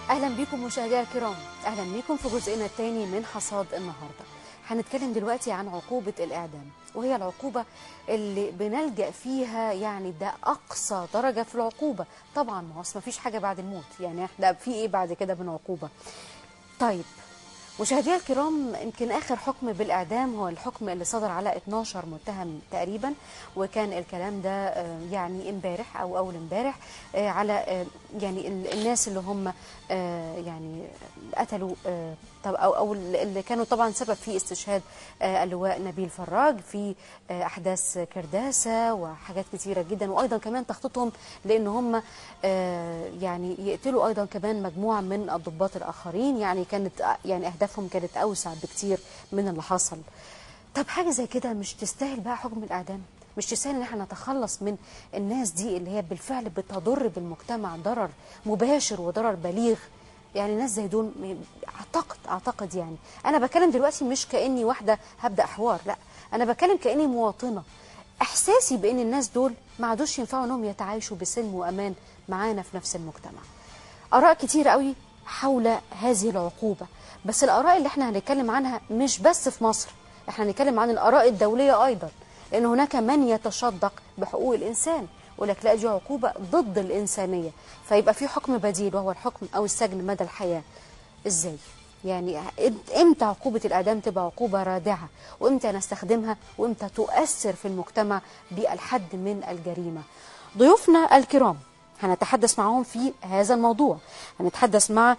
اهلا بكم مشاهدينا الكرام اهلا بكم في جزئنا الثاني من حصاد النهارده هنتكلم دلوقتي عن عقوبة الإعدام وهي العقوبة اللي بنلجأ فيها يعني ده أقصى درجة في العقوبة طبعا ما هو أصل ما فيش حاجة بعد الموت يعني احنا في إيه بعد كده من عقوبة طيب مشاهدينا الكرام يمكن اخر حكم بالاعدام هو الحكم اللي صدر على 12 متهم تقريبا وكان الكلام ده آه، يعني امبارح او اول امبارح آه، على آه، يعني ال- الناس اللي هم آه، يعني قتلوا آه، طب او او اللي كانوا طبعا سبب في استشهاد آه، اللواء نبيل فراج في آه، احداث كرداسه وحاجات كتيره جدا وايضا كمان تخطيطهم لان هم آه، يعني يقتلوا ايضا كمان مجموعه من الضباط الاخرين يعني كانت يعني اهدافهم كانت اوسع بكتير من اللي حصل طب حاجه زي كده مش تستاهل بقى حكم الاعدام مش تستاهل ان احنا نتخلص من الناس دي اللي هي بالفعل بتضر بالمجتمع ضرر مباشر وضرر بليغ يعني ناس زي دول م- اعتقد اعتقد يعني انا بتكلم دلوقتي مش كاني واحده هبدا حوار لا انا بتكلم كاني مواطنه احساسي بان الناس دول ما عادوش ينفعوا انهم يتعايشوا بسلم وامان معانا في نفس المجتمع اراء كتير قوي حول هذه العقوبه بس الاراء اللي احنا هنتكلم عنها مش بس في مصر احنا هنتكلم عن الاراء الدوليه ايضا لان هناك من يتشدق بحقوق الانسان يقول لك لا دي عقوبه ضد الانسانيه فيبقى في حكم بديل وهو الحكم او السجن مدى الحياه ازاي يعني امتى عقوبة الإعدام تبقى عقوبة رادعة وامتى نستخدمها وامتى تؤثر في المجتمع بالحد من الجريمة ضيوفنا الكرام هنتحدث معهم في هذا الموضوع هنتحدث مع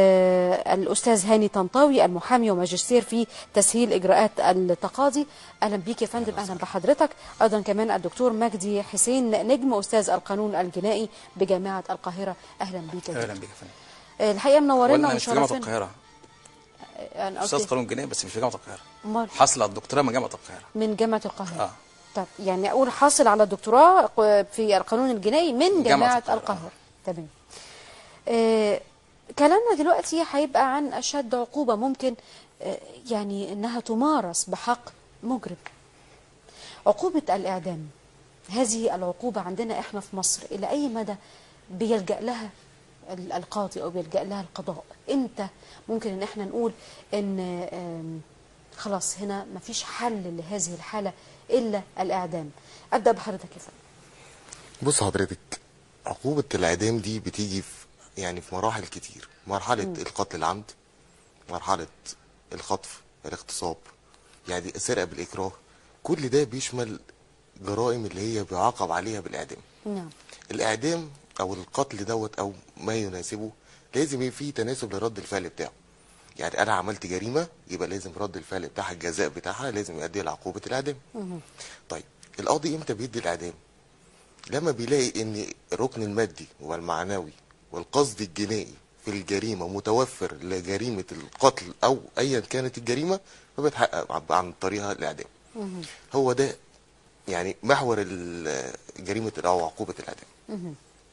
آه الأستاذ هاني طنطاوي المحامي وماجستير في تسهيل إجراءات التقاضي أهلا بيك يا فندم أهلا بحضرتك أيضا كمان الدكتور مجدي حسين نجم أستاذ القانون الجنائي بجامعة القاهرة أهلا بيك يا اهلا دكتور. بك يا فندم آه، الحقيقة منورنا وانا مش في جامعه ومشرفين القاهره أنا استاذ قصدي قانون جنائي بس مش في جامعه القاهره أمال حصل على الدكتوراه من جامعه القاهره من جامعة القاهرة اه طب يعني أقول حاصل على دكتوراه في القانون الجنائي من جامعة القاهرة. القاهرة تمام آه كلامنا دلوقتي هيبقى عن أشد عقوبة ممكن آه يعني إنها تمارس بحق مجرم عقوبة الإعدام هذه العقوبة عندنا إحنا في مصر إلى أي مدى بيلجأ لها ال- القاضي أو بيلجأ لها القضاء إمتى ممكن إن إحنا نقول إن آم، خلاص هنا مفيش حل لهذه الحالة إلا الإعدام أبدأ بحضرتك يا فندم بص حضرتك عقوبة الإعدام دي بتيجي في يعني في مراحل كتير مرحلة القتل العمد مرحلة الخطف الاغتصاب يعني السرقة بالإكراه كل ده بيشمل جرائم اللي هي بيعاقب عليها بالإعدام نعم الإعدام أو القتل دوت أو ما يناسبه لازم يبقى فيه تناسب لرد الفعل بتاعه يعني أنا عملت جريمة يبقى لازم رد الفعل بتاعها الجزاء بتاعها لازم يؤدي لعقوبة الإعدام طيب القاضي إمتى بيدي الإعدام لما بيلاقي ان الركن المادي والمعنوي والقصد الجنائي في الجريمه متوفر لجريمه القتل او ايا كانت الجريمه فبيتحقق عن طريقها الاعدام هو ده يعني محور ال- جريمه او عقوبه الاعدام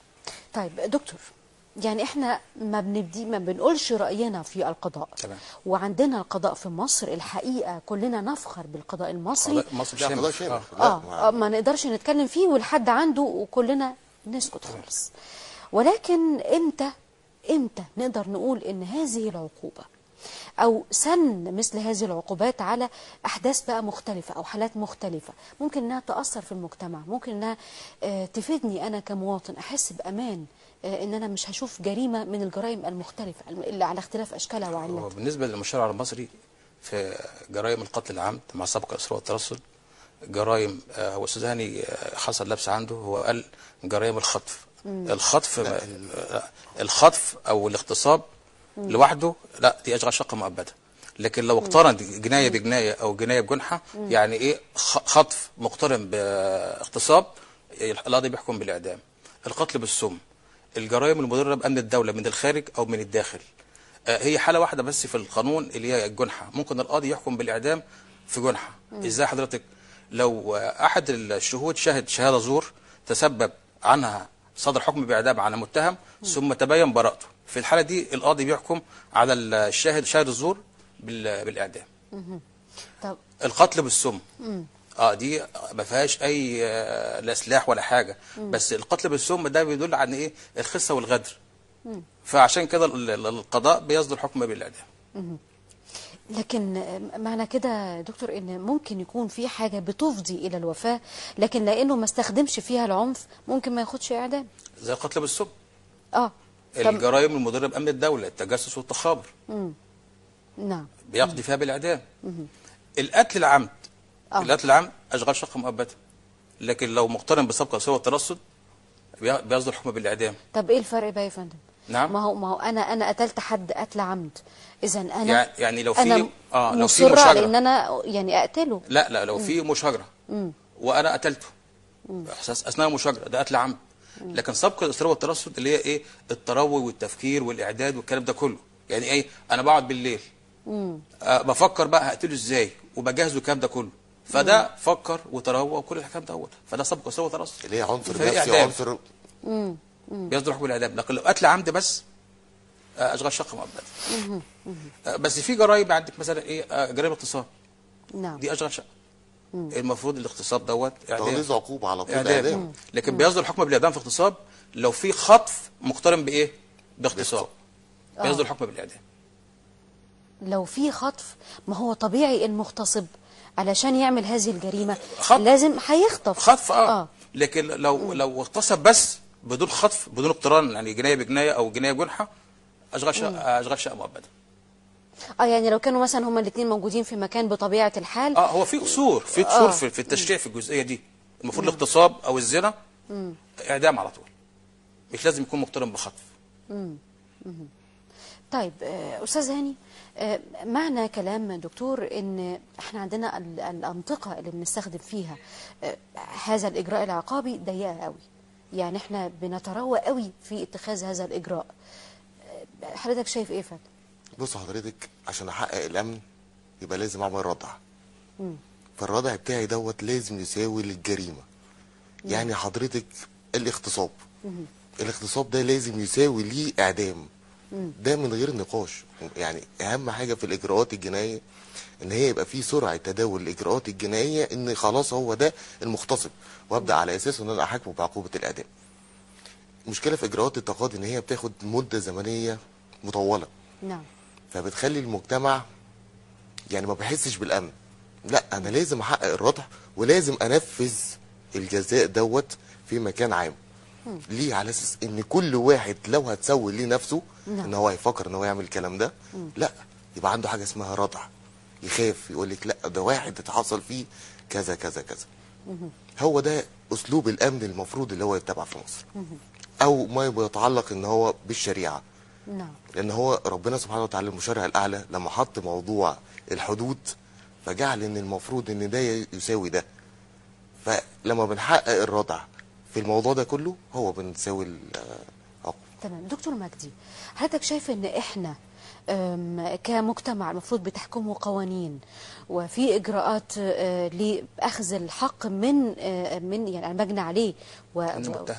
طيب دكتور يعني احنا ما بنبدي ما بنقولش رأينا في القضاء تمام. وعندنا القضاء في مصر الحقيقة كلنا نفخر بالقضاء المصري قضاء مصر ده قضاء شامل شامل آه. لا، اه ما- آه، ما نقدرش نتكلم فيه والحد عنده وكلنا نسكت خالص ولكن امتى امتى نقدر نقول ان هذه العقوبة او سن مثل هذه العقوبات على احداث بقى مختلفة او حالات مختلفة ممكن انها تأثر في المجتمع ممكن انها آه، تفيدني انا كمواطن احس بامان آه، ان انا مش هشوف جريمة من الجرائم المختلفة اللي على اختلاف اشكالها هو وعلتها بالنسبه للمشرع المصري في جرائم القتل العمد مع سبق الاسراء والترصد جرائم آه، هو استاذ هاني آه، حصل لبس عنده هو قال جرائم الخطف الخطف ما- آه، الخطف او الاغتصاب لوحده لا دي اشغال شقه مؤبده لكن لو اقترن جنايه بجنايه او جنايه بجنحه يعني ايه خ- خطف مقترن باغتصاب القاضي بيحكم بالاعدام القتل بالسم الجرائم المضره بامن الدوله من الخارج او من الداخل آه، هي حاله واحده بس في القانون اللي هي الجنحه ممكن القاضي يحكم بالاعدام في جنحه ازاي حضرتك لو آه، احد الشهود شهد شهاده زور تسبب عنها صدر حكم باعدام على متهم ثم تبين براءته في الحاله دي القاضي بيحكم على الشاهد شاهد الزور بال- بالاعدام طب القتل بالسم اه دي ما فيهاش اي آه، لا سلاح ولا حاجه بس القتل بالسم ده بيدل عن ايه الخسه والغدر فعشان كده ال- ال- القضاء بيصدر حكم بالاعدام لكن معنى كده يا دكتور ان ممكن يكون في حاجه بتفضي الى الوفاه لكن لانه ما استخدمش فيها العنف ممكن ما ياخدش اعدام زي القتل بالسم اه طب الجرائم المضره بامن الدوله التجسس والتخابر نعم بيقضي فيها بالاعدام القتل العمد آه. القتل العمد اشغال شقه مؤبده لكن لو مقترن بسبق السوء والترصد بي- بيصدر حكم بالاعدام طب ايه الفرق بقى يا فندم نعم. ما هو ما هو انا انا قتلت حد قتل عمد اذا انا يعني- يعني لو في- انا آه، لو في مصره على مشاجرة. ان انا يعني اقتله لا لا لو في مشاجره وانا قتلته احساس اثناء المشاجره ده قتل عمد لكن سبق الاصرار والترصد اللي هي ايه التروي والتفكير والاعداد والكلام ده كله يعني ايه انا بقعد بالليل أه بفكر بقى هقتله ازاي وبجهز الكلام ده كله فده فكر وتروى وكل الكلام دوت فده سبق الاصرار والترصد اللي هي عنصر فهي نفسي إعدام. وعنصر بيصدر حكم الاعدام لكن لو قتل عمد بس آه، اشغال شقه مؤبده آه، بس في جرائم عندك مثلا ايه آه، جرائم اغتصاب نعم دي اشغال شقه المفروض الاغتصاب دوت تغليظ عقوبه على طول اعدام اعدام لكن بيصدر الحكم بالاعدام في اغتصاب لو في خطف مقترن بايه باغتصاب بيصدر الحكم بالاعدام لو في خطف ما هو طبيعي المغتصب علشان يعمل هذه الجريمه خطف. لازم هيخطف خطف اه, اه لكن لو لو اغتصب بس بدون خطف بدون اقتران يعني جنايه بجنايه او جنايه بجنحه اشغال شقه اشغال شقه مؤبده اه يعني لو كانوا مثلا هما الاثنين موجودين في مكان بطبيعه الحال اه هو في قصور في قصور في, في التشريع في الجزئيه دي المفروض الاغتصاب او الزنا اعدام على طول مش لازم يكون مقترن بخطف طيب آه، استاذ هاني آه، معنى كلام دكتور ان احنا عندنا ال- الانطقه اللي بنستخدم فيها آه، هذا الاجراء العقابي ضيقه قوي يعني احنا بنتروى قوي في اتخاذ هذا الاجراء آه، حضرتك شايف ايه يا فندم بص حضرتك عشان احقق الامن يبقى لازم اعمل ردع فالردع بتاعي دوت لازم يساوي للجريمه يعني حضرتك الاغتصاب الاغتصاب ده لازم يساوي ليه اعدام ده من غير نقاش يعني اهم حاجه في الاجراءات الجنائيه ان هي يبقى في سرعه تداول الاجراءات الجنائيه ان خلاص هو ده المغتصب وابدا على اساسه ان انا احاكمه بعقوبه الاعدام المشكله في اجراءات التقاضي ان هي بتاخد مده زمنيه مطوله نعم فبتخلي المجتمع يعني ما بحسش بالامن لا انا لازم احقق الردع ولازم انفذ الجزاء دوت في مكان عام ليه على اساس ان كل واحد لو هتسوي ليه نفسه نعم. ان هو هيفكر ان هو يعمل الكلام ده لا يبقى عنده حاجه اسمها ردع يخاف يقول لك لا ده واحد اتحصل فيه كذا كذا كذا هو ده اسلوب الامن المفروض اللي هو يتبع في مصر او ما يتعلق ان هو بالشريعه نعم لان هو ربنا سبحانه وتعالى المشرع الاعلى لما حط موضوع الحدود فجعل ان المفروض ان ده يساوي ده فلما بنحقق الردع في الموضوع ده كله هو بنساوي العقوبه تمام دكتور مجدي حضرتك شايف ان احنا أم، كمجتمع المفروض بتحكمه قوانين وفي اجراءات آه، لاخذ الحق من آه، من يعني المجني عليه و من المتهم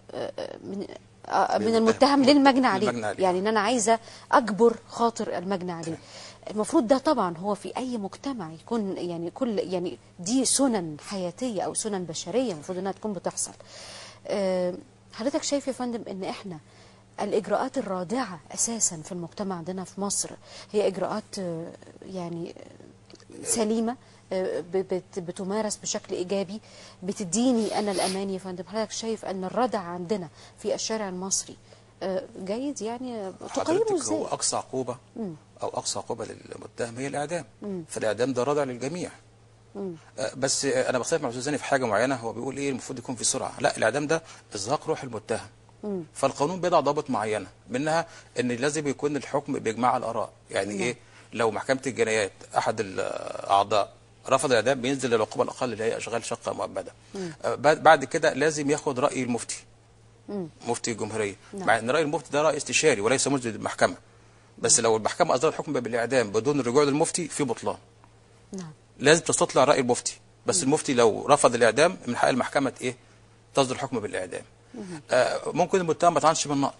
من آه، من للمتهم. المتهم للمجني عليه للمجني عليه. يعني ان انا عايزه اجبر خاطر المجني عليه المفروض ده طبعا هو في اي مجتمع يكون يعني كل يعني دي سنن حياتيه او سنن بشريه المفروض انها تكون بتحصل آه، حضرتك شايف يا فندم ان احنا الاجراءات الرادعه اساسا في المجتمع عندنا في مصر هي اجراءات آه، يعني سليمه آه، ب- بت- بتمارس بشكل ايجابي بتديني انا الامان يا فندم حضرتك شايف ان الردع عندنا في الشارع المصري آه، جيد يعني آه، تقيمه حضرتك ازاي هو اقصى عقوبه او اقصى عقوبه للمتهم هي الاعدام فالاعدام ده رادع للجميع آه، بس آه، انا بختلف مع الاستاذ زاني في حاجه معينه هو بيقول ايه المفروض يكون في سرعه لا الاعدام ده ازهاق روح المتهم فالقانون بيضع ضوابط معينه منها ان لازم يكون الحكم باجماع الاراء يعني ايه لو محكمه الجنايات احد الاعضاء رفض الاعدام بينزل للعقوبه الاقل اللي هي اشغال شقه مؤبده آه، بعد بعد كده لازم ياخد راي المفتي مفتي الجمهوريه نعم. مع ان راي المفتي ده راي استشاري وليس ملزم للمحكمه بس لو المحكمه اصدرت حكم بالاعدام بدون الرجوع للمفتي في بطلان نعم لازم تستطلع راي المفتي بس المفتي لو رفض الاعدام من حق المحكمه ايه تصدر حكم بالاعدام آه ممكن المتهم ما طعنش بالنقد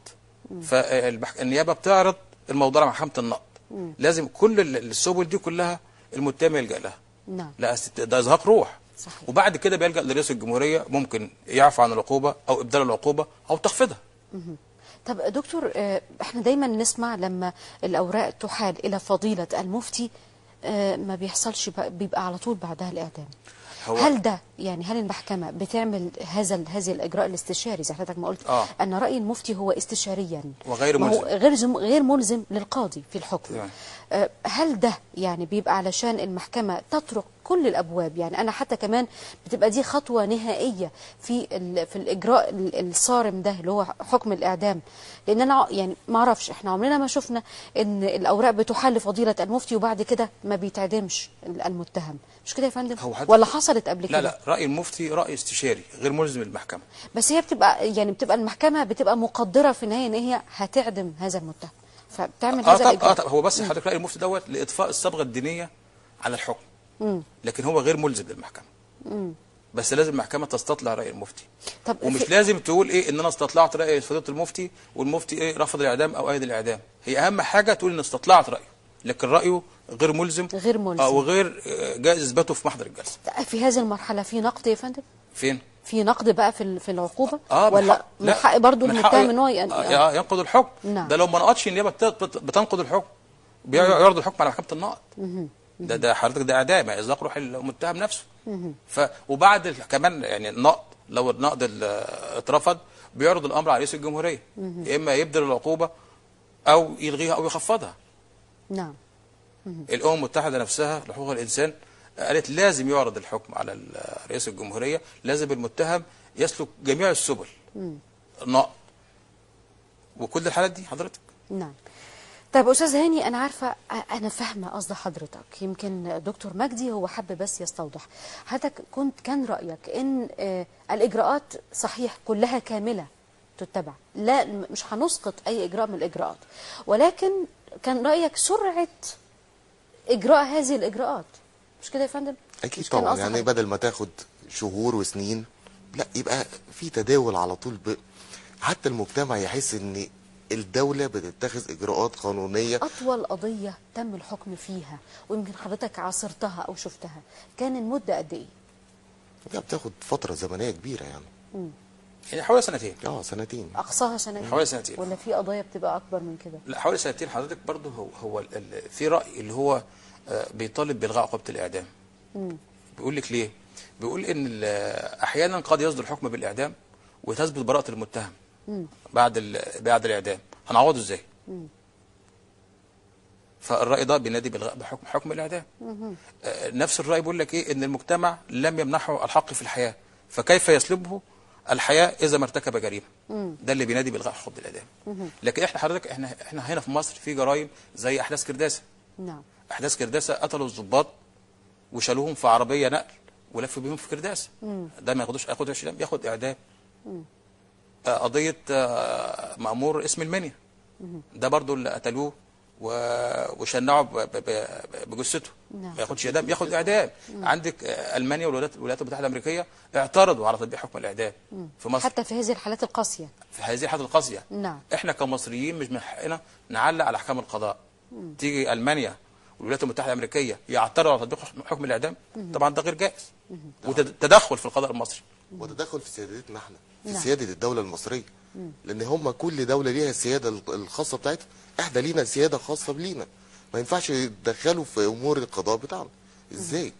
فالنيابه بتعرض الموضوع على محكمه النقد لازم كل ال- السبل دي كلها المتهم يلجا لها نعم لا أست- ده ازهاق روح صحيح. وبعد كده بيلجا لرئيس الجمهوريه ممكن يعفو عن العقوبه او ابدال العقوبه او تخفيضها طب دكتور آه، احنا دايما نسمع لما الاوراق تحال الى فضيله المفتي آه، ما بيحصلش بقى- بيبقى على طول بعدها الاعدام هو- هل ده يعني هل المحكمه بتعمل هذا ال- هذه الاجراء الاستشاري زي حضرتك ما قلت آه. ان راي المفتي هو استشاريا وغير ما هو ملزم. غير زم غير ملزم للقاضي في الحكم تمام. آه، هل ده يعني بيبقى علشان المحكمة تطرق كل الأبواب يعني أنا حتى كمان بتبقى دي خطوة نهائية في ال- في الإجراء ال- الصارم ده اللي هو حكم الإعدام لأن أنا ع- يعني ما أعرفش إحنا عمرنا ما شفنا إن الأوراق بتحل لفضيلة المفتي وبعد كده ما بيتعدمش ال- المتهم مش كده يا فندم هو حضرتك- ولا حصلت قبل كده لا لا راي المفتي راي استشاري غير ملزم للمحكمه بس هي بتبقى يعني بتبقى المحكمة بتبقى مقدرة في النهاية إن هي هتعدم هذا المتهم فبتعمل اه هذا طب اه الإجراء طب هو بس حضرتك راي المفتي دوت لاطفاء الصبغه الدينيه على الحكم لكن هو غير ملزم للمحكمه بس لازم المحكمه تستطلع راي المفتي طب ومش في- لازم تقول ايه ان انا استطلعت راي فضيله المفتي والمفتي ايه رفض الاعدام او ايد الاعدام هي اهم حاجه تقول ان استطلعت رايه لكن رايه غير ملزم غير ملزم. اه وغير آه، جائز اثباته في محضر الجلسه في هذه المرحلة في نقد يا فندم فين في نقد بقى في ال- في العقوبة اه من ولا حق- من لا، حق برضه من المتهم حقه ان هو ين- آه، ينقض الحكم نعم. ده لو ما نقضش النيابه بت- بت- بتنقض الحكم بيعرض الحكم على محكمه النقض ده ده حضرتك ده اعدام يعني اذاق روح المتهم نفسه ف وبعد ال- كمان يعني النقض لو النقض ال- اترفض بيعرض الامر على رئيس الجمهوريه يا اما يبدل العقوبه او يلغيها او يخفضها نعم الامم المتحده نفسها لحقوق الانسان قالت لازم يعرض الحكم على ال- رئيس الجمهوريه لازم المتهم يسلك جميع السبل النقض وكل الحالات دي حضرتك نعم طيب استاذ هاني انا عارفه أ- انا فاهمه قصد حضرتك يمكن دكتور مجدي هو حب بس يستوضح حضرتك كنت كان رايك ان آه، الاجراءات صحيح كلها كامله تتبع لا م- مش هنسقط اي اجراء من الاجراءات ولكن كان رايك سرعه اجراء هذه الاجراءات مش كده يا فندم اكيد مش كان طبعا قصد يعني حضرتك؟ بدل ما تاخد شهور وسنين لا يبقى في تداول على طول ب... حتى المجتمع يحس ان الدولة بتتخذ اجراءات قانونية أطول قضية تم الحكم فيها ويمكن حضرتك عاصرتها أو شفتها كان المدة قد إيه؟ لا بتاخد فترة زمنية كبيرة يعني يعني حوالي سنتين اه سنتين أقصاها سنتين حوالي سنتين. ولا في قضايا بتبقى أكبر من كده؟ لا حوالي سنتين حضرتك برضه هو هو ال- ال- في راي اللي هو آه، بيطالب بالغاء عقوبه الاعدام بيقول لك ليه بيقول ان ال- احيانا قد يصدر حكم بالاعدام وتثبت براءه المتهم بعد ال- بعد الاعدام هنعوضه ازاي فالراي ده بينادي بالغاء بحكم حكم الاعدام آه، نفس الراي بيقول لك ايه ان المجتمع لم يمنحه الحق في الحياه فكيف يسلبه الحياه اذا ما ارتكب جريمه ده اللي بينادي بالغاء حكم الاعدام لكن احنا حضرتك احنا احنا هنا في مصر في جرائم زي احداث كرداسه نعم احداث كرداسه قتلوا الضباط وشالوهم في عربيه نقل ولفوا بيهم في كرداسه ده ما ياخدوش ياخد 20 ياخد اعدام آه، قضيه آه، مامور اسم المنيا ده برضو اللي قتلوه و- وشنعوا ب- ب- ب- بجثته نعم. ما ياخدش اعدام ياخد اعدام عندك آه، المانيا والولايات الولايات المتحده الامريكيه اعترضوا على تطبيق حكم الاعدام في مصر حتى في هذه الحالات القاسية في هذه الحالات القاسيه نعم. احنا كمصريين مش من حقنا نعلق على احكام القضاء تيجي المانيا والولايات المتحده الامريكيه يعترضوا على تطبيق حكم الاعدام طبعا ده غير جائز وتدخل في القضاء المصري وتدخل في سيادتنا احنا في نعم. سيادة الدولة المصرية لان هم كل دولة ليها السيادة ال- الخاصة بتاعتها احنا لينا سيادة خاصة بلينا ما ينفعش يتدخلوا في امور القضاء بتاعنا ازاي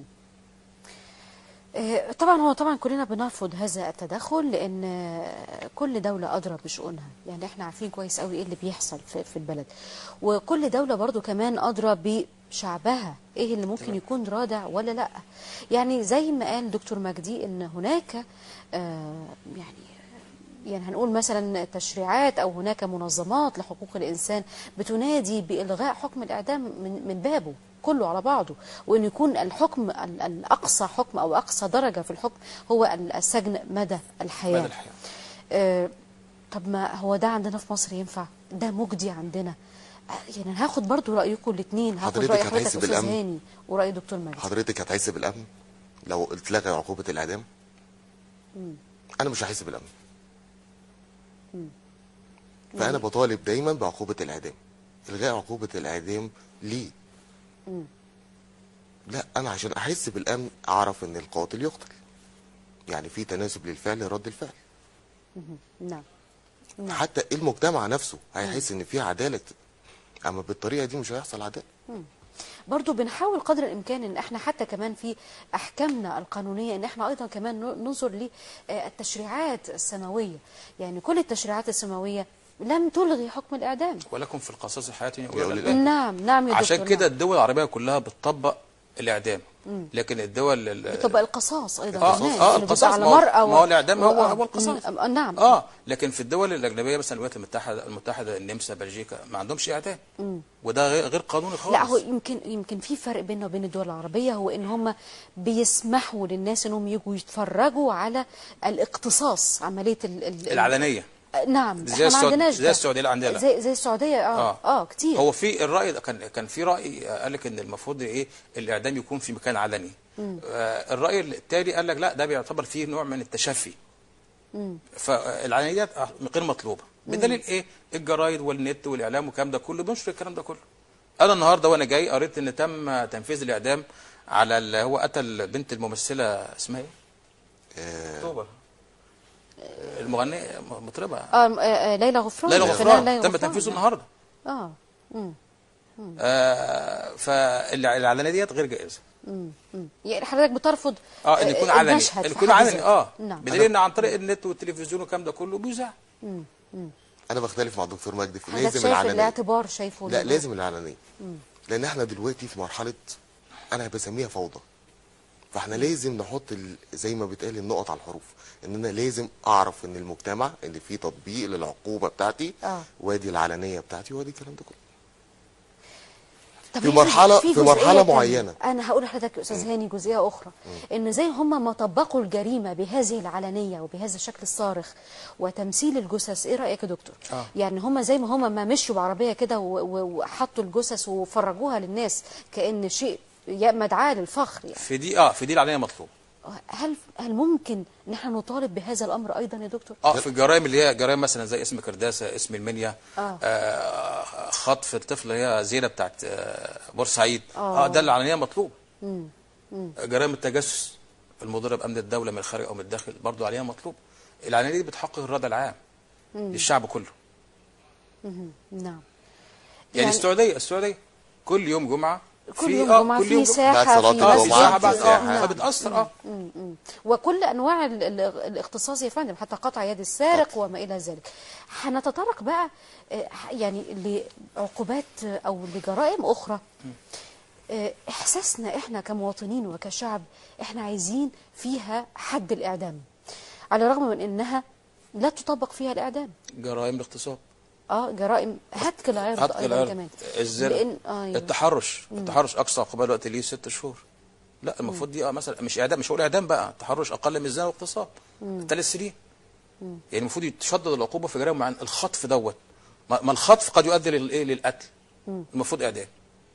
آه، طبعا هو طبعا كلنا بنرفض هذا التدخل لان آه، كل دوله ادرى بشؤونها يعني احنا عارفين كويس قوي ايه اللي بيحصل في, في البلد وكل دوله برضو كمان ادرى بشعبها ايه اللي ممكن يكون رادع ولا لا يعني زي ما قال دكتور مجدي ان هناك آه، يعني يعني هنقول مثلا تشريعات او هناك منظمات لحقوق الانسان بتنادي بالغاء حكم الاعدام من من بابه كله على بعضه وان يكون الحكم ال- الاقصى حكم او اقصى درجه في الحكم هو ال- السجن مدى الحياه مدى الحياة. آه طب ما هو ده عندنا في مصر ينفع ده مجدي عندنا آه، يعني أنا هاخد برضو رايكم الاثنين هاخد حضرتك راي حضرتك هتحس استاذ بالأمن؟ هاني وراي دكتور مجدي حضرتك هتحس بالامن لو اتلغى عقوبة الاعدام انا مش هحس بالامن فانا بطالب دايما بعقوبة الاعدام الغاء عقوبة الاعدام ليه لا انا عشان احس بالامن اعرف ان القاتل يقتل يعني في تناسب للفعل رد الفعل نعم حتى المجتمع نفسه هيحس ان في عداله اما بالطريقه دي مش هيحصل عداله برضو بنحاول قدر الامكان ان احنا حتى كمان في احكامنا القانونيه ان احنا ايضا كمان ننظر للتشريعات السماويه يعني كل التشريعات السماويه لم تلغي حكم الاعدام ولكم في القصاص الحياه يا يا أولي أولي الألباب. نعم نعم يا عشان دكتور كده نعم. الدول العربيه كلها بتطبق الاعدام لكن الدول ال- بتبقى القصاص ايضا اه كمان اه اللي بيبقى القصاص على ما هو- مرأة ما هو الاعدام هو آه. هو القصاص م- نعم اه لكن في الدول الاجنبيه مثلا الولايات المتحده المتحده النمسا بلجيكا ما عندهمش اعدام وده غير غير قانوني خالص لا هو يمكن يمكن في فرق بيننا وبين الدول العربيه هو ان هم بيسمحوا للناس انهم يجوا يتفرجوا على الاقتصاص عمليه ال ال العلنيه نعم زي احنا ما السعود- عندناش زي ده. السعودية اللي عندنا لا. زي زي السعوديه اه اه, كتير هو في الراي ده كان كان في راي آه، قال لك ان المفروض ايه الاعدام يكون في مكان علني آه الراي التالي قال لك لا ده بيعتبر فيه نوع من التشفي فالعلنيات آه، غير مطلوبه بدليل ايه الجرايد والنت والاعلام والكلام ده كله بينشر الكلام ده كله انا النهارده وانا جاي قريت ان تم تنفيذ الاعدام على اللي هو قتل بنت الممثله اسمها ايه آه، اكتوبر المغنيه مطربه اه آه، آه، ليلى غفران ليلى الفنانة غفران ليلى تم غفران. تنفيذه النهارده اه مم. آه فالعلانيه ديت غير جائزه مم. مم. يعني حضرتك بترفض اه ان يكون علني المشهد ان في يكون حد علني ذاته. اه نعم بدليل ان عن طريق النت والتلفزيون والكلام ده كله بيذاع انا بختلف مع الدكتور مجدي في حضرتك لازم شايف العلنيه الاعتبار شايفه لا ليه؟ لازم العلنيه لان احنا دلوقتي في مرحله انا بسميها فوضى فاحنا لازم نحط ال... زي ما بيتقال النقط على الحروف ان انا لازم اعرف ان المجتمع ان في تطبيق للعقوبه بتاعتي آه. وادي العلنيه بتاعتي وادي الكلام ده كله طب في هي مرحلة- في جزئية مرحلة تانية. معينة. انا هقول لحضرتك يا استاذ هاني جزئيه اخرى ان زي هم ما طبقوا الجريمه بهذه العلنيه وبهذا الشكل الصارخ وتمثيل الجثث ايه رايك يا دكتور آه. يعني هم زي ما هم ما مشوا بعربيه كده و- و- وحطوا الجثث وفرجوها للناس كان شيء ي- مدعاه للفخر يعني في دي اه في دي العلانيه مطلوب هل هل ممكن ان احنا نطالب بهذا الامر ايضا يا دكتور اه في الجرائم اللي هي جرائم مثلا زي اسم كرداسه اسم المنيا آه. آه خطف الطفله هي زينه بتاعت آه بورسعيد آه. اه ده العلانيه مطلوب جرائم التجسس المضره بامن الدوله من الخارج او من الداخل برضه عليها مطلوب العلانيه دي بتحقق الرضا العام للشعب كله نعم يعني, يعني- السعوديه السعوديه كل يوم جمعه كل في- يوم آه، جمعه كل في يوم جمعة. ساحه بعد صلاة في اه في الجمعة، ساعه مسجد بعد في آه، ساحة. نعم. فبتاثر اه وكل انواع ال- ال- الاختصاص يا فندم حتى قطع يد السارق وما الى ذلك هنتطرق بقى آه، يعني لعقوبات آه، او لجرائم اخرى آه، احساسنا احنا كمواطنين وكشعب احنا عايزين فيها حد الاعدام على الرغم من انها لا تطبق فيها الاعدام جرائم الاغتصاب اه جرائم هتك العرض هتك ايضا العرض كمان الزنا لان اه أيوة. التحرش التحرش اقصى عقوبه دلوقتي ليه ست شهور لا المفروض دي اه مثلا مش اعدام مش هقول اعدام بقى التحرش اقل من الزنا والاغتصاب ثلاث سنين يعني المفروض يتشدد العقوبه في جرائم مع الخطف دوت ما ما الخطف قد يؤدي للايه للقتل المفروض اعدام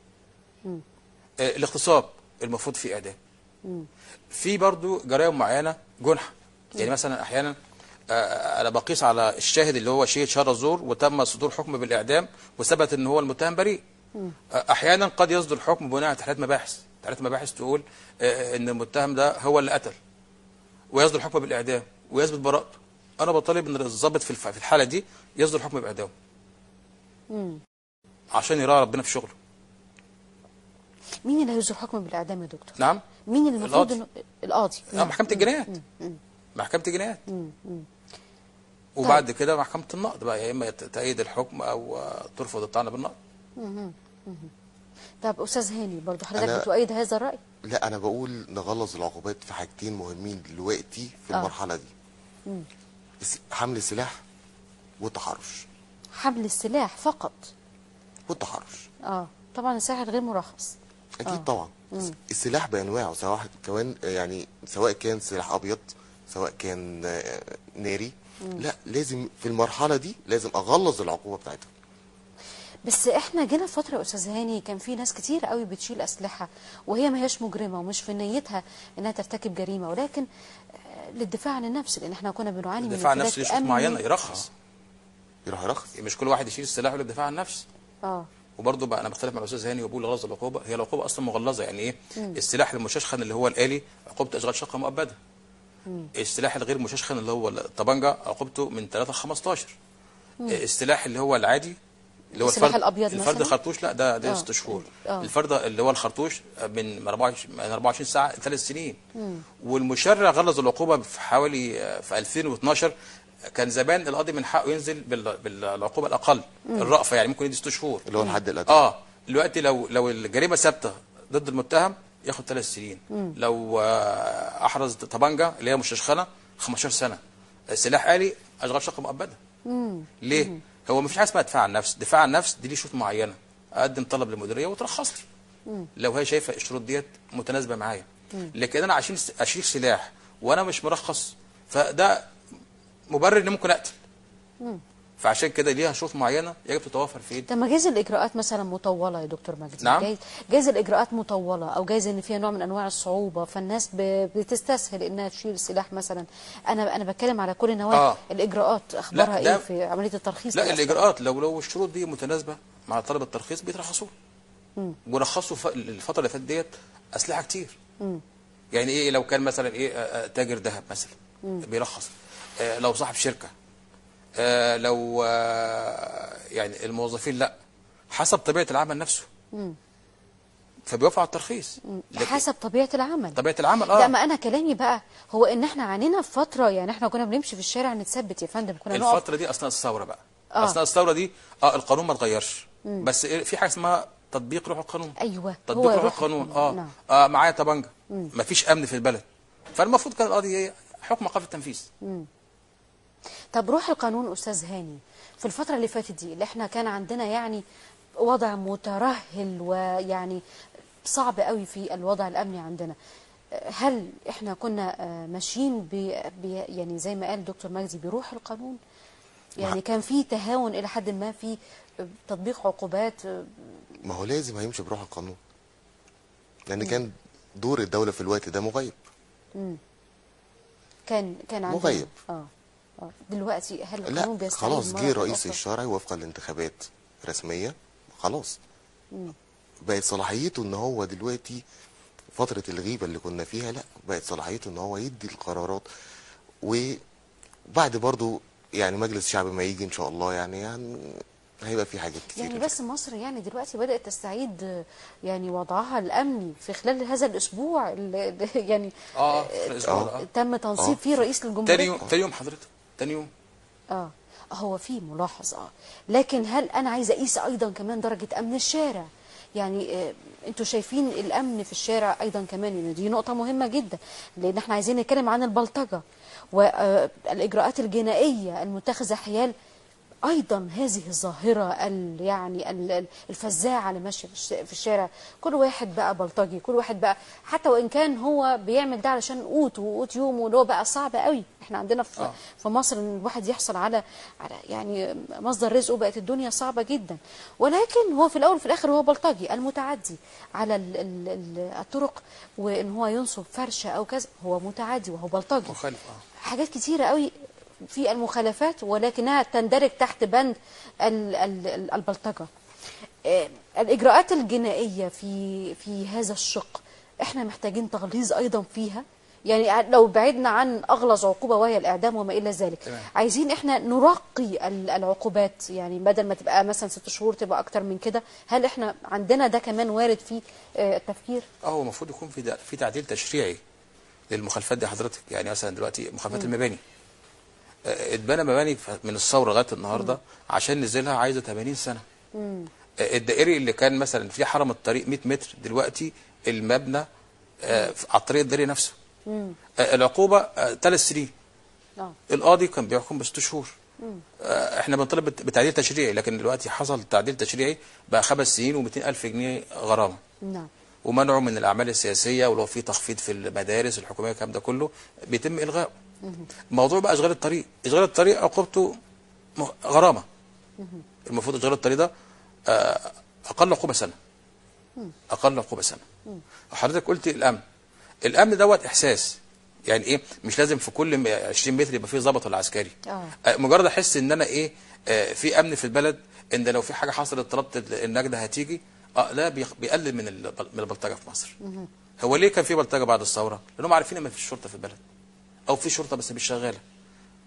آه الاغتصاب المفروض فيه اعدام في برضو جرائم معينه جنحه يعني مثلا احيانا آه، انا بقيس على الشاهد اللي هو شهد شهر الزور وتم صدور حكم بالاعدام وثبت ان هو المتهم بريء آه، احيانا قد يصدر حكم بناء على تحليلات مباحث تحليلات مباحث تقول آه، ان المتهم ده هو اللي قتل ويصدر حكم بالاعدام ويثبت براءته انا بطالب ان الضابط في الف- في الحاله دي يصدر حكم باعدام عشان يراعي ربنا في شغله مين اللي هيصدر حكم بالاعدام يا دكتور نعم مين اللي المفروض القاضي. إنه- القاضي آه، محكمة الجنايات محكمة الجنايات وبعد كده محكمة النقد بقى يا إما يت- تأيد الحكم أو آه، ترفض الطعن بالنقد طب استاذ هاني برضو حضرتك أنا- بتؤيد هذا الراي لا انا بقول نغلظ العقوبات في حاجتين مهمين دلوقتي في آه. المرحله دي الس- حمل السلاح والتحرش حمل السلاح فقط والتحرش اه طبعا السلاح غير مرخص اكيد آه. آه. طبعا السلاح بانواعه سواء كمان يعني سواء كان سلاح ابيض سواء كان آه، ناري لا لازم في المرحله دي لازم اغلظ العقوبه بتاعتها بس احنا جينا في فتره يا استاذ هاني كان في ناس كتير قوي بتشيل اسلحه وهي ما هياش مجرمه ومش في نيتها انها ترتكب جريمه ولكن آه، للدفاع عن النفس لان احنا كنا بنعاني من الدفاع عن انفلات نفسه ليه شروط أمني. معينة يرخص يروح يرخص مش كل واحد يشيل السلاح ولا الدفاع عن النفس اه وبرضه بقى انا بختلف مع الاستاذ هاني وبقول غلظ العقوبه هي العقوبه اصلا مغلظه يعني ايه السلاح المششخن اللي هو الالي عقوبته اشغال شقه مؤبده السلاح الغير مششخن اللي هو الطبنجه عقوبته من 3 ل 15 السلاح اللي هو العادي اللي هو السلاح الفرد الأبيض الفرد مثلاً؟ خرطوش لا ده ده آه. ست شهور آه. الفرد اللي هو الخرطوش من 24 من 24 ساعه ثلاث سنين والمشرع غلظ العقوبه في حوالي آه، في 2012 كان زمان القاضي من حقه ينزل بال- بالعقوبه الاقل الرأفه يعني ممكن يدي ست شهور اللي هو الحد الادنى اه دلوقتي لو لو الجريمه ثابته ضد المتهم ياخد ثلاث سنين لو آه، احرز طبنجه اللي هي مستشخنه 15 سنه سلاح آلي اشغال شقه مؤبده ليه هو ما فيش حاجه اسمها دفاع عن النفس دفاع عن النفس دي ليه شروط معينه اقدم طلب للمديريه وترخص لي لو هي شايفه الشروط ديت متناسبه معايا لكن انا عشان اشيل سلاح وانا مش مرخص فده مبرر ان ممكن اقتل فعشان كده ليها شروط معينه يجب تتوافر فين طب ما جايز الاجراءات مثلا مطوله يا دكتور مجدي نعم. جايز, جايز الاجراءات مطوله او جايز ان فيها نوع من انواع الصعوبه فالناس ب- بتستسهل انها تشيل سلاح مثلا انا انا بتكلم على كل النواحي آه. الاجراءات اخبارها ده- ايه في عمليه الترخيص لا للأسلحة؟ الاجراءات لو لو الشروط دي متناسبه مع طلب الترخيص بيترخصوه ورخصوا ف- الفتره اللي فاتت ديت اسلحه كتير يعني ايه لو كان مثلا ايه آه، آه، تاجر ذهب مثلا بيرخص آه، لو صاحب شركه آه، لو آه، يعني الموظفين لا حسب طبيعه العمل نفسه فبيوافق على الترخيص لكن حسب طبيعه العمل طبيعه العمل لا اه ما انا كلامي بقى هو ان احنا عانينا في فتره يعني احنا كنا بنمشي في الشارع نتثبت يا فندم كنا نقف الفتره دي اثناء الثوره بقى آه. اثناء الثوره دي اه القانون ما اتغيرش بس إيه، في حاجه اسمها تطبيق روح القانون ايوه تطبيق روح روح القانون اه, نعم. آه معايا طبنجه مفيش امن في البلد فالمفروض كان القاضي إيه؟ حكم قاضي التنفيذ طب روح القانون استاذ هاني في الفتره اللي فاتت دي اللي احنا كان عندنا يعني وضع مترهل ويعني صعب قوي في الوضع الامني عندنا هل احنا كنا آه، ماشيين ب ب- يعني زي ما قال دكتور مجدي بروح القانون يعني كان في تهاون الى حد ما في آه، تطبيق عقوبات آه، ما هو لازم هيمشي بروح القانون لان كان دور الدوله في الوقت ده مغيب كان كان عندنا مغيب. اه اه دلوقتي هل القانون لا بيستعيد خلاص مرة جه الرئيس أخرى؟ الشرعي وفقا لانتخابات رسميه خلاص بقت صلاحيته ان هو دلوقتي فتره الغيبه اللي كنا فيها لا بقت صلاحيته ان هو يدي القرارات وبعد برضو يعني مجلس الشعب ما يجي ان شاء الله يعني, يعني هيبقى في حاجات كتير يعني بس مصر يعني دلوقتي بدأت تستعيد آه، يعني وضعها الأمني في خلال هذا الأسبوع اللي اللي يعني اه في الاسبوع ده، آه. تم تنصيب آه. فيه رئيس للجمهورية تاني يوم تاني يوم حضرتك تاني يوم اه هو في ملاحظ اه لكن هل انا عايزه اقيس ايضا كمان درجه امن الشارع يعني آه انتوا شايفين الامن في الشارع ايضا كمان يعني دي نقطه مهمه جدا لان احنا عايزين نتكلم عن البلطجه والاجراءات الجنائيه المتخذه حيال ايضا هذه الظاهره ال يعني ال- الفزاعه اللي ماشيه في الش- في الشارع كل واحد بقى بلطجي كل واحد بقى حتى وان كان هو بيعمل ده علشان قوت وقوت يومه اللي هو بقى صعب قوي احنا عندنا في آه. في مصر ان الواحد يحصل على على يعني مصدر رزقه بقت الدنيا صعبه جدا ولكن هو في الاول وفي الاخر هو بلطجي المتعدي على ال ال ال الطرق وان هو ينصب فرشه او كذا هو متعدي وهو بلطجي مخالف اه حاجات كتيرة قوي في المخالفات ولكنها تندرج تحت بند ال- ال- ال- البلطجة آه، الإجراءات الجنائية في في هذا الشق احنا محتاجين تغليظ أيضا فيها يعني لو بعدنا عن أغلظ عقوبة وهي الإعدام وما إلى ذلك تمام. عايزين احنا نرقي ال- العقوبات يعني بدل ما تبقى مثلا ست شهور تبقى أكتر من كده هل احنا عندنا ده كمان وارد في آه، التفكير؟ اه هو المفروض يكون في دا- في تعديل تشريعي للمخالفات دي حضرتك يعني مثلا دلوقتي مخالفات المباني آه، اتبنى مباني ف- من الثوره لغايه النهارده عشان نزلها عايزه 80 سنه آه، الدائري اللي كان مثلا في حرم الطريق 100 متر دلوقتي المبنى آه، في- على الطريق الدائري نفسه آه، العقوبه ثلاث سنين اه القاضي كان بيحكم بست شهور آه، احنا بنطالب بت- بتعديل تشريعي لكن دلوقتي حصل تعديل تشريعي بقى خمس سنين و200 الف جنيه غرامه نعم ومنعه من الاعمال السياسيه ولو في تخفيض في المدارس الحكوميه الكلام ده كله بيتم الغائه موضوع بقى اشغال الطريق اشغال الطريق عقوبته م- غرامه المفروض اشغال الطريق ده آه، اقل عقوبه سنه اقل عقوبه سنه حضرتك قلت الامن الامن دوت احساس يعني ايه مش لازم في كل م- 20 متر يبقى فيه ضابط ولا عسكري آه. آه، مجرد احس ان انا ايه آه، في امن في البلد ان لو في حاجه حصلت طلبت ال- النجده هتيجي اه ده بيخ- بيقلل من البل- من البلطجه في مصر هو ليه كان في بلطجه بعد الثوره لانهم عارفين ان ما فيش شرطه في البلد او في شرطه بس مش شغاله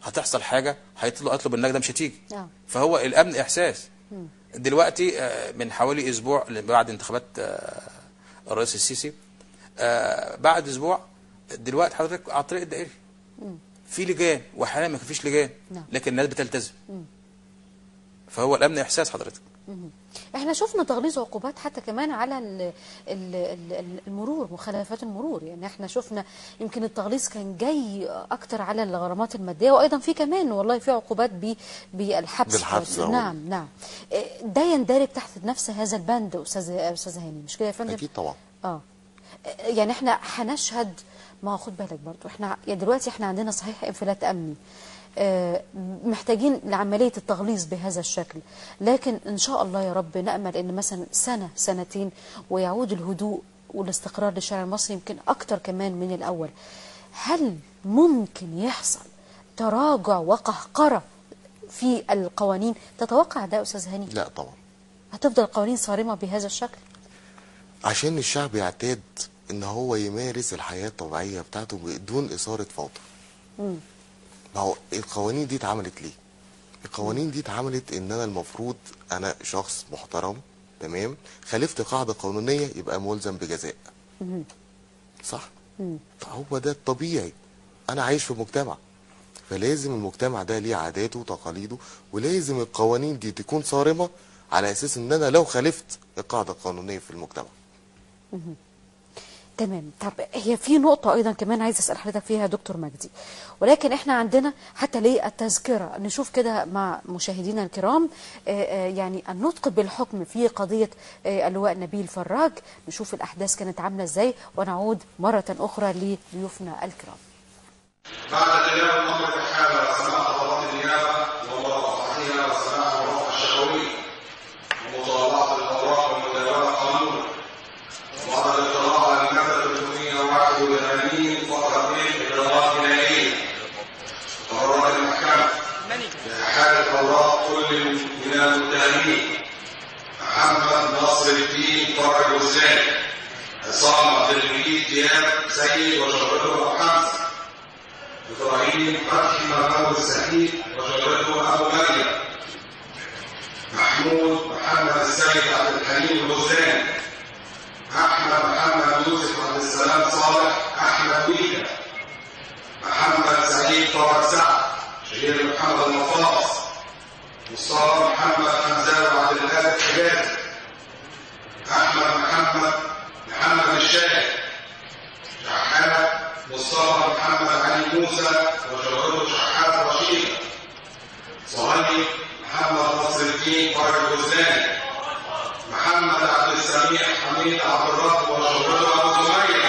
هتحصل حاجه هيطلب اطلب النجده مش هتيجي آه. فهو الامن احساس دلوقتي آه، من حوالي اسبوع بعد انتخابات آه، الرئيس السيسي آه، بعد اسبوع دلوقتي حضرتك على الطريق الدائري في لجان واحيانا ما فيش لجان نعم. لكن الناس بتلتزم فهو الامن احساس حضرتك احنا شفنا تغليظ عقوبات حتى كمان على ال ال ال المرور مخالفات المرور يعني احنا شفنا يمكن التغليظ كان جاي اكتر على الغرامات الماديه وايضا في كمان والله في عقوبات ب- بالحبس بالحبس، أه. نعم نعم إيه، ده يندرج تحت نفس هذا البند استاذ استاذ هاني مش كده يا فندم اكيد طبعا اه يعني احنا هنشهد ما هو خد بالك برضو احنا يعني دلوقتي احنا عندنا صحيح انفلات امني آه، محتاجين لعملية التغليظ بهذا الشكل لكن إن شاء الله يا رب نأمل إن مثلا سنة سنتين ويعود الهدوء والاستقرار للشارع المصري يمكن أكتر كمان من الأول هل ممكن يحصل تراجع وقهقرة في القوانين تتوقع ده أستاذ هاني لا طبعا هتفضل القوانين صارمة بهذا الشكل عشان الشعب يعتاد ان هو يمارس الحياه الطبيعيه بتاعته بدون اثاره فوضى ما هو القوانين دي اتعملت ليه القوانين دي اتعملت ان انا المفروض انا شخص محترم تمام خالفت قاعده قانونيه يبقى ملزم بجزاء صح فهو ده الطبيعي انا عايش في مجتمع فلازم المجتمع ده ليه عاداته وتقاليده ولازم القوانين دي تكون صارمه على اساس ان انا لو خالفت القاعده القانونيه في المجتمع تمام طب هي في نقطة أيضا كمان عايز أسأل حضرتك فيها يا دكتور مجدي ولكن إحنا عندنا حتى للتذكرة نشوف كده مع مشاهدينا الكرام آه، آه، يعني النطق بالحكم في قضية آه، اللواء نبيل فراج نشوف الأحداث كانت عاملة إزاي ونعود مرة أخرى لضيوفنا الكرام بعد تجاوز امر الحاله وسماع خطابات النيابه ومرافعتها وسماع مرافع الشفوي ومطالعه الاوراق والمداوله قانونا وبعد الاطلاع على الماده 381 فقره 2 اجراءات جنائيه قررت المحكمه باحاله اوراق كل من المتهمين محمد ناصر الدين فرج وزاني عصام عبد المجيد دياب سيد وشهرته حمزه إبراهيم فتحي محمود السعيد وشجرته أبو مريم محمود محمد السيد عبد الحليم البستاني أحمد محمد يوسف عبد السلام صالح أحمد ويكا محمد سعيد فرج سعد شهير محمد المفاص مصطفى محمد حمزاوي عبد القادر حجازي أحمد محمد محمد الشاهد شحات مصطفى محمد علي موسى وشهرته شحات رشيد صهيب محمد نصر الدين فرج الوزاني محمد عبد السميع حميد عبد الرب وشهرته ابو زميل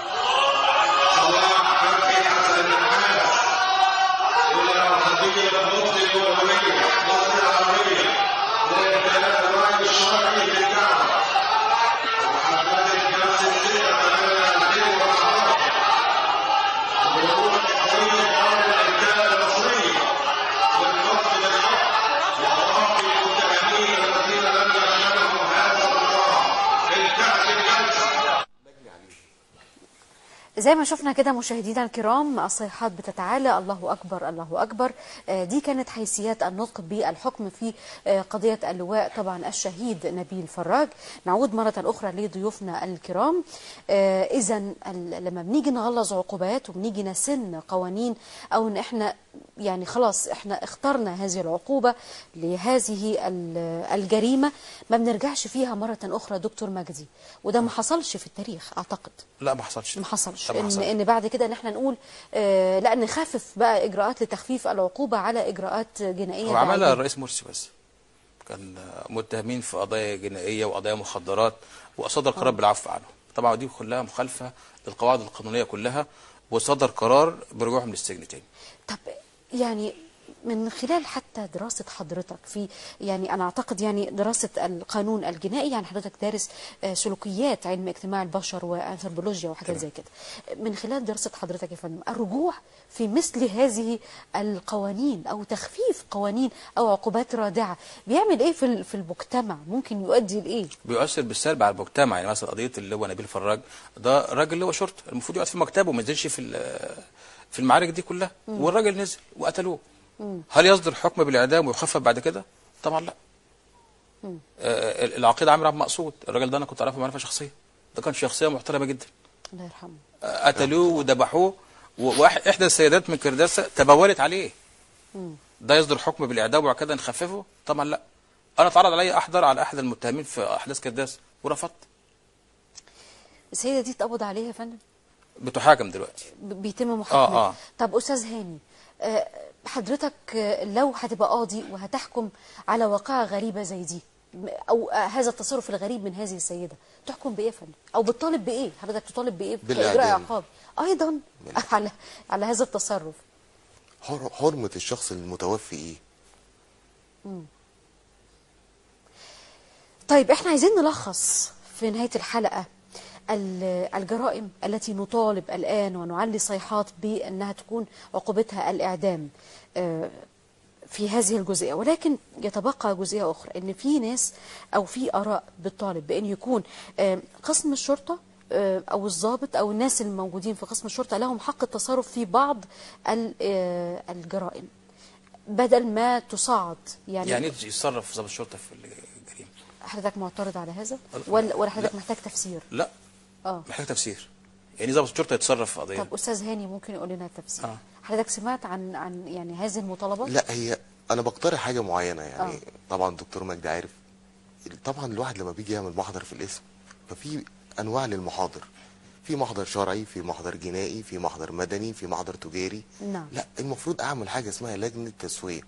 صلاح فتحي حسن النحاس الى خطيب المفتي الامويه مصر العربيه لامتلاك الراي الشرعي في الكعبه وحفلات الكاس السته 2014 وهو تحويل قانون الرجال المصرية للنطق بالحق وترقي المتهمين الذين لم يشهدهم هذا النظام انتهت الجلسة زي ما شفنا كده مشاهدينا الكرام الصيحات بتتعالى الله أكبر الله أكبر آه، دي كانت حيثيات النطق بالحكم في آه، قضية اللواء طبعا الشهيد نبيل فراج نعود مرة أخرى لضيوفنا الكرام إذا لما بنيجي نغلظ عقوبات وبنيجي نسن قوانين أو إن إحنا يعني خلاص إحنا اخترنا هذه العقوبة لهذه ال- الجريمة ما بنرجعش فيها مرة أخرى دكتور مجدي وده ما حصلش في التاريخ أعتقد لا ما حصلش ما حصلش لا، ما ان حصلش. ان بعد كده ان احنا نقول آه لا نخفف بقى اجراءات لتخفيف العقوبه على اجراءات جنائيه هو عملها بعدين. الرئيس مرسي بس كان متهمين في قضايا جنائيه وقضايا مخدرات وصدر قرار بالعفو عنهم طبعا دي كلها مخالفه للقواعد القانونيه كلها وصدر قرار برجوعهم للسجن تاني طب يعني من خلال حتى دراسة حضرتك في يعني أنا أعتقد يعني دراسة القانون الجنائي يعني حضرتك دارس آه، سلوكيات علم اجتماع البشر وأنثروبولوجيا وحاجات زي كده من خلال دراسة حضرتك يا فندم الرجوع في مثل هذه القوانين أو تخفيف قوانين أو عقوبات رادعة بيعمل إيه في ال- في المجتمع ممكن يؤدي لإيه بيؤثر بالسلب على المجتمع يعني مثلا قضيه اللي هو نبيل فراج ده راجل اللي هو شرطه المفروض يقعد في مكتبه وما ينزلش في ال- في المعارك دي كلها والراجل نزل وقتلوه هل يصدر حكم بالاعدام ويخفف بعد كده طبعا لا آه، العقيد عامر عبد المقصود الراجل ده انا كنت اعرفه معرفه شخصيه ده كان شخصيه محترمه جدا الله يرحمه قتلوه وذبحوه واحدى السيدات من كرداسه تبولت عليه ده يصدر حكم بالاعدام وبعد كده نخففه طبعا لا انا اتعرض عليا احضر على احد المتهمين في احداث كرداسه ورفضت السيده دي اتقبض عليها يا فندم بتحاكم دلوقتي ب- بيتم محاكمتها آه، آه. طب استاذ هاني آه، حضرتك آه، لو هتبقى قاضي وهتحكم على واقعه غريبه زي دي م- او آه، هذا التصرف الغريب من هذه السيده تحكم بايه يا فندم او بتطالب بايه حضرتك تطالب بايه كاجراء بالإعدام. عقابي ايضا على على هذا التصرف حر- حرمه الشخص المتوفي ايه طيب احنا عايزين نلخص في نهاية الحلقة ال- الجرائم التي نطالب الآن ونعلي صيحات بأنها تكون عقوبتها الإعدام آه، في هذه الجزئية ولكن يتبقى جزئية أخرى أن في ناس أو في آراء بتطالب بأن يكون آه، قسم الشرطة آه، أو الضابط أو الناس الموجودين في قسم الشرطة لهم حق التصرف في بعض ال- آه، الجرائم بدل ما تصعد يعني, يعني إيه يتصرف ضابط الشرطه في الجريمه حضرتك معترض على هذا ولا ولا حضرتك لا. محتاج تفسير لا اه محتاج تفسير يعني ضابط الشرطه يتصرف في قضيه طب استاذ هاني ممكن يقول لنا التفسير آه. حضرتك سمعت عن عن يعني هذه المطالبات لا هي انا بقترح حاجه معينه يعني آه. طبعا الدكتور مجدي عارف طبعا الواحد لما بيجي يعمل محضر في الاسم ففي انواع للمحاضر في محضر شرعي في محضر جنائي في محضر مدني في محضر تجاري نعم. لا المفروض اعمل حاجه اسمها لجنه تسويه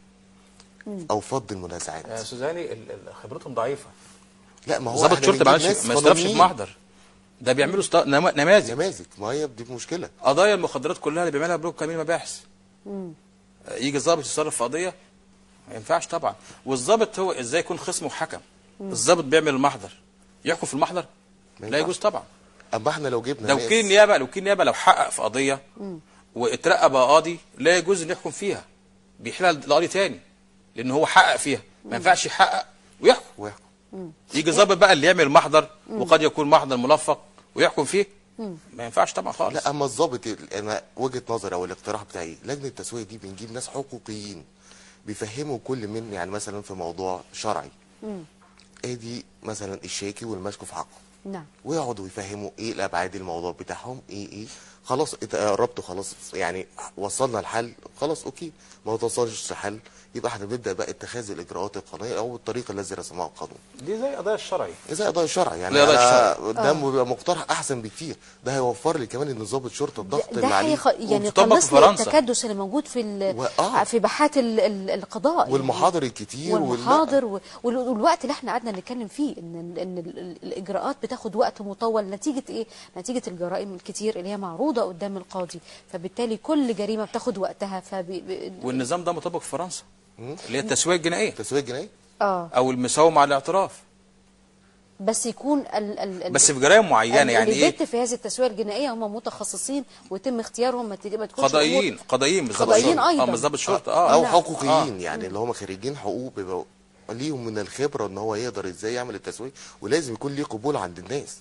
او فض المنازعات يا استاذ هاني ال- ال- خبرتهم ضعيفه لا ما هو ضابط إحنا الشرطه بنجيب معلش ناس ما يستلفش في قانونيين. محضر ده بيعملوا ستا... نم... نماذج نماذج ما هي دي مشكله قضايا المخدرات كلها اللي بيعملها بلوك كمين مباحث يجي الضابط يتصرف في قضيه ما ينفعش طبعا والضابط هو ازاي يكون خصم وحكم الضابط بيعمل المحضر يحكم في المحضر ما لا ينفعش. يجوز طبعا اما احنا لو جبنا لو ناس- وكيل النيابه لو وكيل النيابه لو حقق في قضيه واترقى بقى قاضي لا يجوز انه يحكم فيها بيحيلها لقاضي تاني لان هو حقق فيها ما ينفعش يحقق ويحكم ويحكم يجي الضابط بقى اللي يعمل محضر وقد يكون محضر ملفق ويحكم فيه ما ينفعش طبعا خالص لا اما الضابط ال- انا وجهه نظري او الاقتراح بتاعي لجنه التسويه دي بنجيب ناس حقوقيين بيفهموا كل من يعني مثلا في موضوع شرعي ادي مثلا الشاكي والمشكو في حقه نعم ويقعدوا يفهموا ايه الابعاد الموضوع بتاعهم ايه ايه خلاص ات- قربتوا خلاص يعني وصلنا الحل خلاص اوكي ما توصلش الحل يبقى احنا بنبدا بقى اتخاذ الاجراءات القانونيه او الطريقه الذي رسمها القانون دي زي قضايا الشرعي زي قضايا الشرع يعني زي قضايا أنا ده بيبقى مقترح احسن بكتير ده هيوفر لي كمان ان ضابط شرطه الضغط ده اللي عليه هيخ... يعني وبتطبق يقلص في لي فرنسا. التكدس اللي موجود في ال... و- آه. في باحات ال... ال... القضاء يعني. والمحاضر الكتير وال- والمحاضر و... وال- والوقت اللي احنا قعدنا نتكلم فيه ان ان ال- ال- الاجراءات بتاخد وقت مطول نتيجه ايه نتيجه الجرائم الكتير اللي هي معروضه قدام القاضي فبالتالي كل جريمه بتاخد وقتها فبي... ب... والنظام ده مطبق في فرنسا اللي هي التسويه الجنائيه التسويه الجنائيه اه او المساومه على الاعتراف بس يكون ال... ال... ال... بس في جرائم معينه ال- يعني اللي ايه بت في هذه التسويه الجنائيه هم متخصصين ويتم اختيارهم ما تج- ما تكونش قضائيين أمور- قضائيين مش ضابط قضائيين شرطة. أيضاً. اه مش ضابط شرطه اه او آه. حقوقيين يعني اللي هم خريجين حقوق بيبقوا ليهم من الخبره ان هو يقدر ازاي يعمل التسويه ولازم يكون ليه قبول عند الناس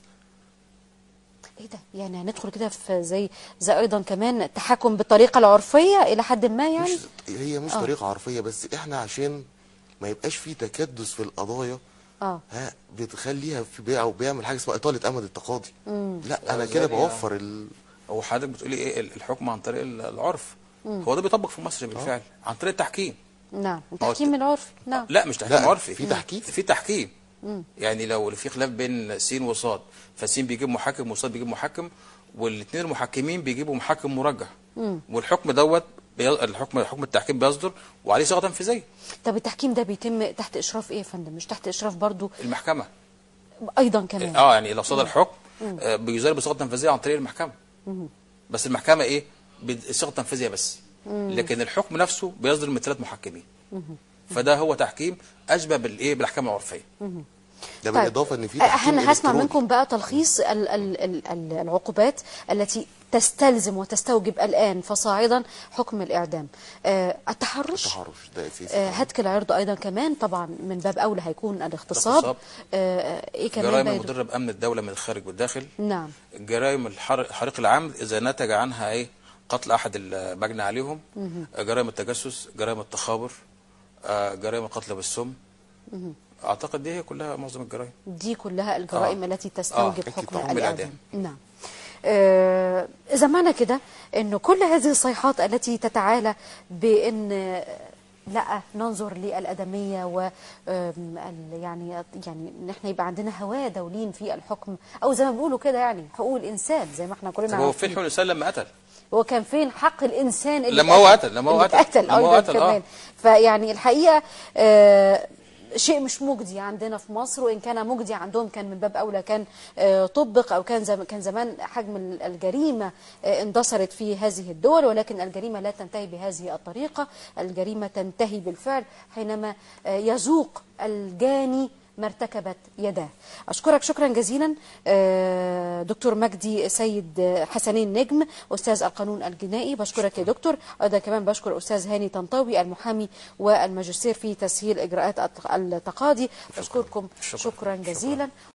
ايه ده يعني هندخل كده في زي زي ايضا كمان التحكم بالطريقه العرفيه الى حد ما يعني مش هي مش آه. طريقه عرفيه بس احنا عشان ما يبقاش في تكدس في القضايا اه ها بتخليها في بيع وبيعمل حاجه اسمها اطاله امد التقاضي لا انا كده يعني بوفر ال... هو حضرتك بتقولي ايه ال- الحكم عن طريق ال- العرف هو ده بيطبق في مصر بالفعل عن طريق التحكيم نعم هو التحكيم الت- العرفي نعم لا مش تحكيم لا، عرفي في تحكيم. في تحكيم يعني لو في خلاف بين سين وصاد فسين بيجيب محكم وصاد بيجيب محكم والاثنين المحكمين بيجيبوا محكم مرجح والحكم دوت بي... الحكم حكم التحكيم بيصدر وعليه صيغه تنفيذيه طب التحكيم ده بيتم تحت اشراف ايه يا فندم مش تحت اشراف برضو المحكمه ايضا كمان اه يعني لو صدر حكم آه بيصدر بصيغه تنفيذيه عن طريق المحكمه بس المحكمه ايه بالصيغه التنفيذيه بس لكن الحكم نفسه بيصدر من ثلاث محكمين فده هو تحكيم اشبه بالايه بالاحكام العرفيه ده طيب. بالاضافه ان في تحكيم انا هسمع إلكتروني. منكم بقى تلخيص ال ال ال ال العقوبات التي تستلزم وتستوجب الان فصاعدا حكم الاعدام آه التحرش التحرش ده اساسي آه هتك العرض ايضا كمان طبعا من باب اولى هيكون الاغتصاب الاغتصاب. آه ايه كمان جرائم بقى؟ المضره بامن الدوله من الخارج والداخل نعم جرائم الحر- الحريق العام اذا نتج عنها ايه قتل احد المجني عليهم آه، جرائم التجسس جرائم التخابر آه، جرائم القتل بالسم اعتقد دي هي كلها معظم الجرائم دي كلها الجرائم آه. التي تستوجب آه، حكم حكم الإعدام الإعدام. نعم آه، إذا معنى كده أنه كل هذه الصيحات التي تتعالى بأن آه، لا ننظر للأدمية و آم، ال- يعني يعني ان احنا يبقى عندنا هواه دولين في الحكم او زي ما بيقولوا كده يعني حقوق الانسان زي ما احنا كلنا طب هو عارفين. فين حول الانسان لما قتل هو كان فين حق الانسان اللي لما هو اتقتل؟ قتل، لما هو اللي قتل. اتقتل لما هو ايضا قتل، آه. كمان فيعني الحقيقه آه شيء مش مجدي عندنا في مصر وان كان مجدي عندهم كان من باب اولى كان آه طبق او كان زم كان زمان حجم ال- الجريمه آه اندثرت في هذه الدول ولكن الجريمه لا تنتهي بهذه الطريقه الجريمه تنتهي بالفعل حينما آه يذوق الجاني ما ارتكبت يداه أشكرك شكرا جزيلا آه، دكتور مجدي سيد حسنين نجم أستاذ القانون الجنائي بشكرك يا دكتور أيضا كمان بشكر أستاذ هاني طنطاوي المحامي والماجستير في تسهيل إجراءات التقاضي بشكركم شكراً. شكرا جزيلا